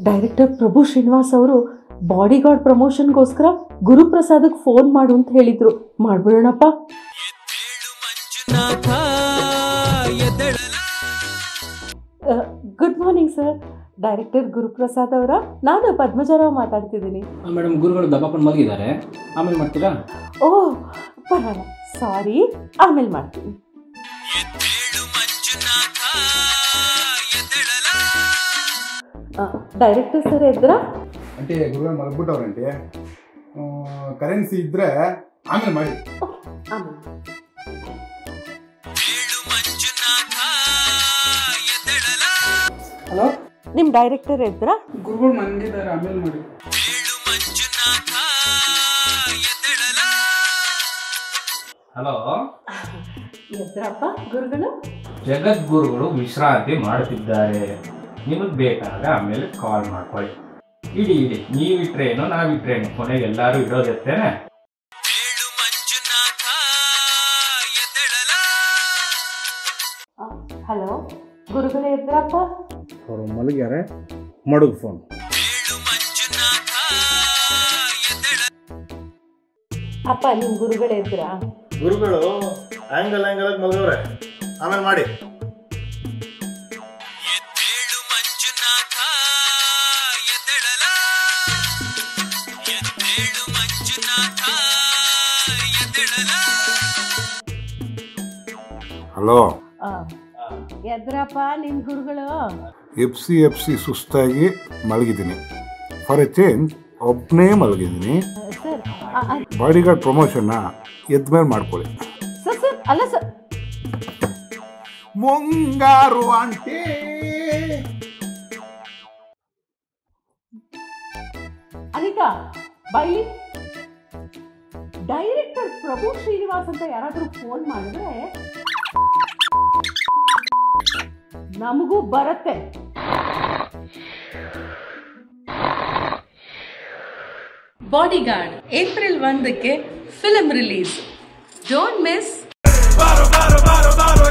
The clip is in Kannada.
ಡೈರೆಕ್ಟರ್ ಪ್ರಭು ಶ್ರೀನಿವಾಸ್ ಅವರು ಬಾಡಿ ಗಾರ್ಡ್ ಪ್ರಮೋಷನ್ಗೋಸ್ಕರ ಗುರುಪ್ರಸಾದಕ್ಕೆ ಫೋನ್ ಮಾಡು ಅಂತ ಹೇಳಿದ್ರು ಮಾಡ್ಬಿಡೋಣಪ್ಪ good morning sir director Guruprasad ಅವರ ನಾನು ಪದ್ಮಜರಾವ್ ಮಾತಾಡ್ತಿದ್ದೀನಿ ಮೇಡಮ್ ಗುರುಗಳು ದಬ್ಬಾಕೊಂಡು ಮಲಗಿದ್ದಾರೆ ಆಮೇಲೆ ಮಾಡ್ತೀರಾ ಓ ಪರವಾಗಿಲ್ಲ ಸಾರಿ ಆಮೇಲೆ ಮಾಡ್ತೀನಿ ಡೈರೆಕ್ಟರ್ ಸರ್ ಎದ್ರ ಅಂಟೆ ಗುರುಗಳು ಮಲಗ್ಬಿಟ್ಟವ್ರಂಟಿ ಕರೆನ್ಸಿ ಇದ್ರೆ ಆಮೇಲೆ ಮಾಡಿ ಆಮೇಲೆ ಹಲೋ ನಿಮ್ಮ ಡೈರೆಕ್ಟರ್ ಎದ್ರ ಗುರುಗಳು ಮಲಗಿದ್ದಾರೆ ಆಮೇಲೆ ಮಾಡಿ ಹಲೋ ಎದ್ರಪ್ಪ ಗುರುಗಳು ಜಗದ್ಗುರುಗಳು ವಿಶ್ರಾಂತಿ ಮಾಡುತ್ತಿದ್ದಾರೆ ನಿಮಗೆ ಬೇಕಾಗ ಆಮೇಲೆ ಕಾಲ್ ಮಾಡ್ಕೊಳ್ಳಿ ಇಡಿ ಇಡಿ ನೀವಿಟ್ರೇನು ನಾವಿಟ್ರೇನು ಕೊನೆಗೆ ಎಲ್ಲರೂ ಇಡೋದಿರ್ತೇನೆ ಹಲೋ ಗುರುಗಳು ಎದ್ರಪ್ಪ ಅವರು ಮಲಗ್ಯಾರೆ ಮಡುಗು ಫೋನ್ ಅಪ್ಪ ನಿಮ್ಮ ಗುರುಗಳು ಎದ್ರಾ ಗುರುಗಳು ಆಂಗಲ್ ಆಂಗಲ್ ಮಲಗವ್ರೆ ಆಮೇಲೆ ಮಾಡಿ ಹಲೋ ಆ, ಎದ್ರಪ್ಪ ನಿಮ್ಮ ಗುರುಗಳು ಎಫ್ ಸಿ ಎಫ್ ಸಿ ಸುಸ್ತಾಗಿ ಮಲಗಿದ್ದೀನಿ ಫಾರ್ ಎ ಚೇಂಜ್ ಒಬ್ಬನೇ ಮಲಗಿದ್ದೀನಿ ಸರ್ ಆ, ಆ, ಬಾಡಿ ಗಾರ್ಡ್ ಪ್ರಮೋಷನ್ನ ಎದ್ಮೇಲೆ ಮಾಡ್ಕೊಳ್ಳಿ ಸರ್ ಸರ್ ಅಲ್ಲ ಸರ್ ಮುಂಗಾರು ಆಂಟಿ ಅನಿತಾ ಬೈಲಿ ಡೈರೆಕ್ಟರ್ ಪ್ರಭು ಶ್ರೀನಿವಾಸ್ ಅಂತ ಯಾರಾದ್ರೂ ಫೋನ್ ಮಾಡಿದ್ರೆ ನಮಗೂ ಬರತ್ತೆ ಬಾಡಿಗಾರ್ಡ್ ಏಪ್ರಿಲ್ ಒಂದಕ್ಕೆ ಫಿಲ್ಮ್ ರಿಲೀಸ್ ಡೋಂಟ್ ಮಿಸ್ ಬಾರೋ ಬಾರೋ ಬಾರೋ ಬಾರೋ